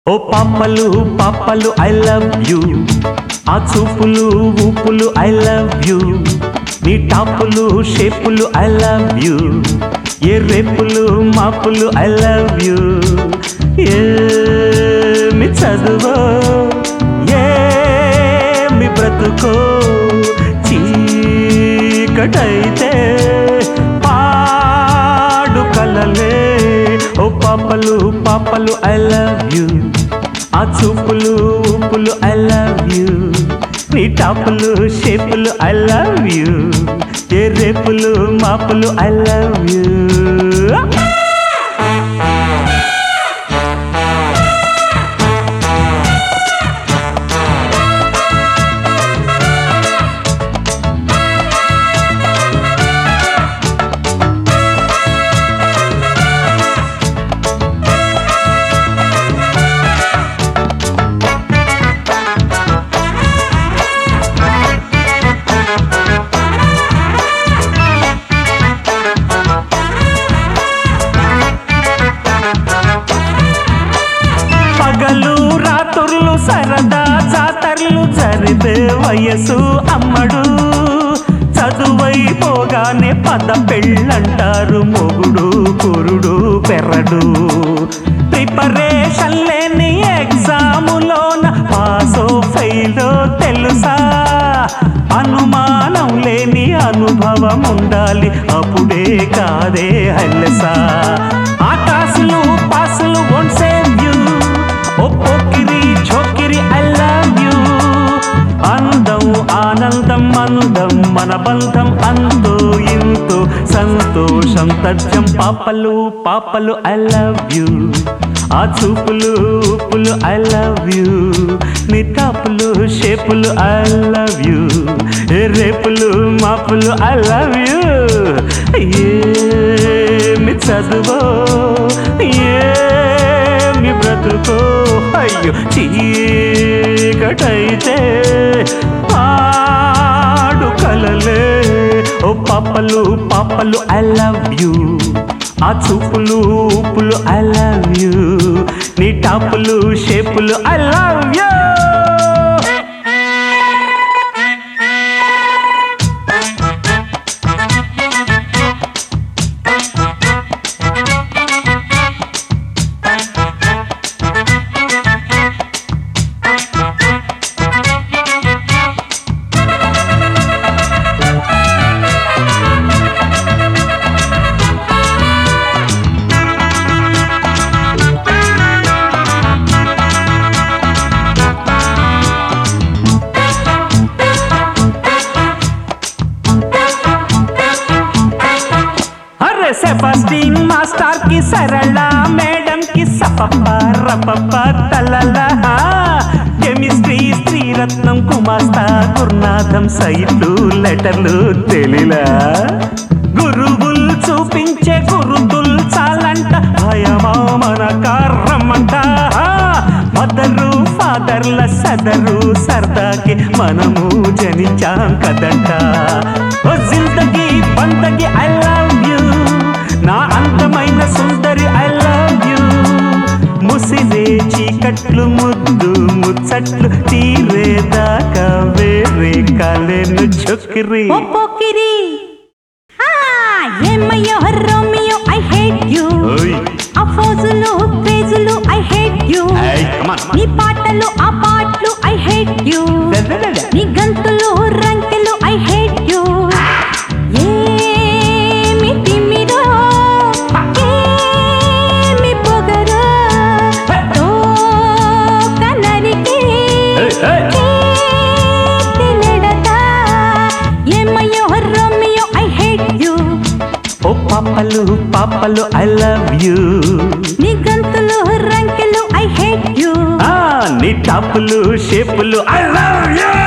ఓ పాపలు పాపలు I love you ఆ చూపులు ఊపులు ఐ లవ్ యూ నీ టాపులు షేపులు ఐ లవ్ యూ ఏ రేపులు మాపులు ఐ లవ్ యూ ఏమి చదువో ఏమి బ్రతుకో చీకటైతే పాడు కలలే ఓ పాపలు పాపలు ఐ లవ్ యూ ఆ చూపులు ఊపులు ఐ లవ్ యూ నీ టాపులు షేపులు ఐ లవ్ యూ ఏ రేపులు మాపులు ఐ లవ్ యూ పగలు రాత్రులు సరదా జాతరలు జరిపే వయసు అమ్మడు చదువైపోగానే పద పెళ్ళంటారు మొగుడు కురుడు పెరడు ప్రిపరేషన్ లేని ఎగ్జాములోన పాసో ఫెయిలో తెలుసా అనుమానం లేని అనుభవం ఉండాలి అప్పుడే కాదే హల్లసా ఆకాశలు పాసులు వోంట్ సేవ్ యూ ఓ పోకిరి ఛోకిరి ఐ లవ్ యూ అందం ఆనందం అందం మన బంధం అంతో ఇంతో సంతోషం తథ్యం పాపలు పాపలు ఐ లవ్ యూ ఆ చూపులు ఊపులు ఐ లవ్ యూ నీ టాపులు షేపులు ఐ లవ్ యూ ఏ రేపులు మాపులు ఐ లవ్ యూ ఏమి చదువో ఏమి బ్రతుకో అయ్యో చీకటైతే పాడు కలలే ఓ పాపలు పాపలు ఐ లవ్ యూ ఆ చూపులు ఊపులు ఐ లవ్ యూ నీ టాపులు షేపులు ఐ లవ్ యూ అరే సెబాస్టిన్ మాస్టర్ కి సరళ మేడం కి సపప్ప రపప్ప తలల కెమిస్ట్రీ శ్రీరత్నం కుమాస్తా గురునాథం సైట్లు లెటర్లు తెలిలా గురువులు చూపించే గురుతులు చాలంట భయమా మన కారమంట మదరు ఫాదర్ల సదరు సరదాకి మనము జనించాం కదంట ఓ జిందగీ బందగి ఐ లవ్ యూ నా అందమైన సుందరి ఐ లవ్ యూ ముసిరే చీకట్లు ముద్దు ముచ్చట్లు తీరేదాకా వేరే కాలేను చొక్కిరి ఓ పోకిరి ఆ, ఏమయ్యో రోమియో ఐ హేట్ యు ఓయ్ ఆ ఫోజులు పేజులు ఐ హేట్ యు ఏయ్, come on, come on. నీ పాటలు ఆ పాటలు ఐ హేట్ యు నీ గంతులు రంకెలు ఐ హేట్ యు ఏమి తిమ్మిరో ఏమి పొగరో తోక నరికి ఏయ్, ఏయ్. చేతినెడతా. ఏమయ్యో రోమియో ఐ హేట్ యు ఓ పాపలు పాపలు ఐ లవ్ యూ నీ గంతులు రంకెలు ఐ హేట్ యు ఆ నీ టాపులు షేపులు ఐ లవ్ యూ